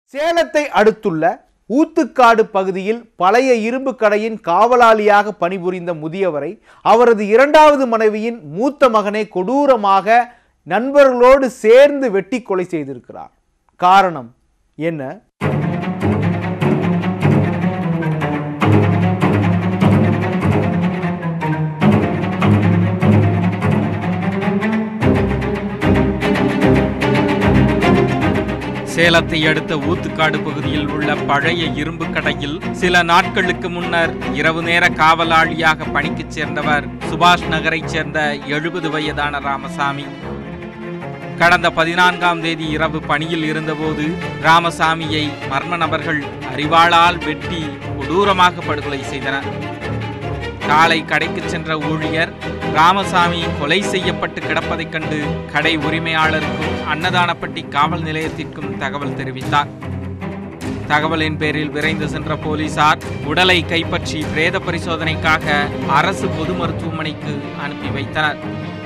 சேலத்தை அடுத்துள்ள ஊத்துக்காடு பகுதியில் பழைய இரும்பு கடையின் காவலாளியாக பணிபுரிந்த முதியவரை அவரது இரண்டாவது மனைவியின் மூத்த மகனை கொடூரமாக நண்பர்களோடு சேர்ந்து வெட்டி கொலை செய்திருக்கிறார் காரணம் என்ன சேலத்தை அடுத்த ஊத்துக்காடு பகுதியில் உள்ள பழைய இரும்பு கடையில் சில நாட்களுக்கு முன்னர் இரவு நேர காவலாளியாக பணிக்குச் சேர்ந்தவர் சுபாஷ் நகரைச் சேர்ந்த எழுபது வயதான ராமசாமி கடந்த பதினான்காம் தேதி இரவு பணியில் இருந்தபோது ராமசாமியை மர்ம நபர்கள் அறிவாளால் வெட்டி கொடூரமாக படுகொலை செய்தனர் காலை கடைக்கு சென்ற ஊழியர் ராமசாமி கொலை செய்யப்பட்டு கிடப்பதைக் கண்டு கடை உரிமையாளருக்கும் அன்னதானப்பட்டி காவல் நிலையத்திற்கும் தகவல் தெரிவித்தார் தகவலின் பேரில் விரைந்து சென்ற போலீசார் உடலை கைப்பற்றி பிரேத பரிசோதனைக்காக அரசு பொது மருத்துவமனைக்கு அனுப்பி வைத்தனர்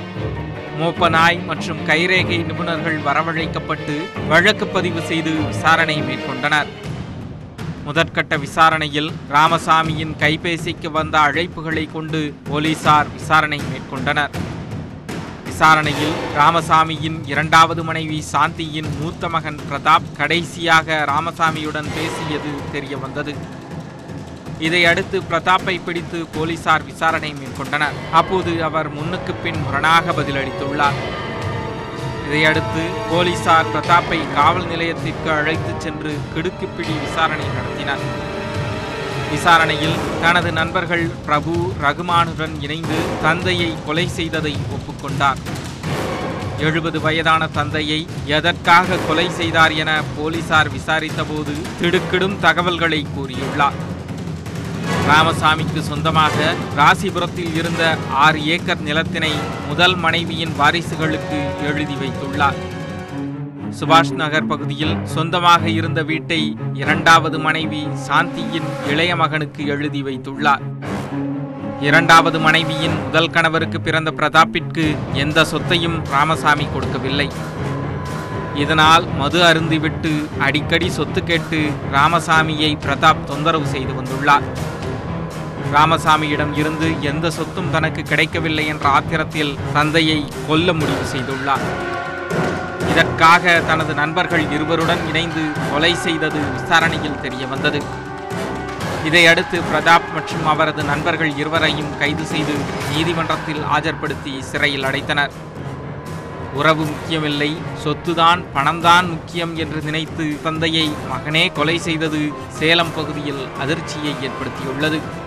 மோப்பநாய் மற்றும் கைரேகை நிபுணர்கள் வரவழைக்கப்பட்டு வழக்கு பதிவு செய்து விசாரணை மேற்கொண்டனர் முதற்கட்ட விசாரணையில் ராமசாமியின் கைபேசிக்கு வந்த அழைப்புகளை கொண்டு போலீசார் விசாரணை மேற்கொண்டனர் விசாரணையில் ராமசாமியின் இரண்டாவது மனைவி சாந்தியின் மூத்த மகன் பிரதாப் கடைசியாக ராமசாமியுடன் பேசியது தெரிய வந்தது இதையடுத்து பிரதாப்பை பிடித்து போலீசார் விசாரணை மேற்கொண்டனர் அப்போது அவர் முன்னுக்கு பின் முரணாக பதிலளித்துள்ளார் இதையடுத்து போலீசார் பிரதாப்பை காவல் நிலையத்திற்கு அழைத்துச் சென்று கிடுக்குப்பிடி விசாரணை நடத்தினர் விசாரணையில் தனது நண்பர்கள் பிரபு ரகுமானுடன் இணைந்து தந்தையை கொலை செய்ததை ஒப்புக்கொண்டார் எழுபது வயதான தந்தையை எதற்காக கொலை செய்தார் என போலீசார் விசாரித்தபோது திடுக்கிடும் தகவல்களை கூறியுள்ளார் ராமசாமிக்கு சொந்தமாக ராசிபுரத்தில் இருந்த ஆறு ஏக்கர் நிலத்தினை முதல் மனைவியின் வாரிசுகளுக்கு எழுதி வைத்துள்ளார் சுபாஷ் நகர் பகுதியில் சொந்தமாக இருந்த வீட்டை இரண்டாவது மனைவி சாந்தியின் இளைய மகனுக்கு எழுதி வைத்துள்ளார் இரண்டாவது மனைவியின் முதல் கணவருக்கு பிறந்த பிரதாப்பிற்கு எந்த சொத்தையும் ராமசாமி கொடுக்கவில்லை இதனால் மது அருந்திவிட்டு அடிக்கடி சொத்து கேட்டு ராமசாமியை பிரதாப் தொந்தரவு செய்து வந்துள்ளார் ராமசாமியிடம் இருந்து எந்த சொத்தும் தனக்கு கிடைக்கவில்லை என்ற ஆத்திரத்தில் தந்தையை கொல்ல முடிவு செய்துள்ளார் இதற்காக தனது நண்பர்கள் இருவருடன் இணைந்து கொலை செய்தது விசாரணையில் தெரிய வந்தது இதையடுத்து பிரதாப் மற்றும் அவரது நண்பர்கள் இருவரையும் கைது செய்து நீதிமன்றத்தில் ஆஜர்படுத்தி சிறையில் அடைத்தனர் உறவு முக்கியமில்லை சொத்துதான் பணம்தான் முக்கியம் என்று நினைத்து தந்தையை மகனே கொலை செய்தது சேலம் பகுதியில் அதிர்ச்சியை ஏற்படுத்தியுள்ளது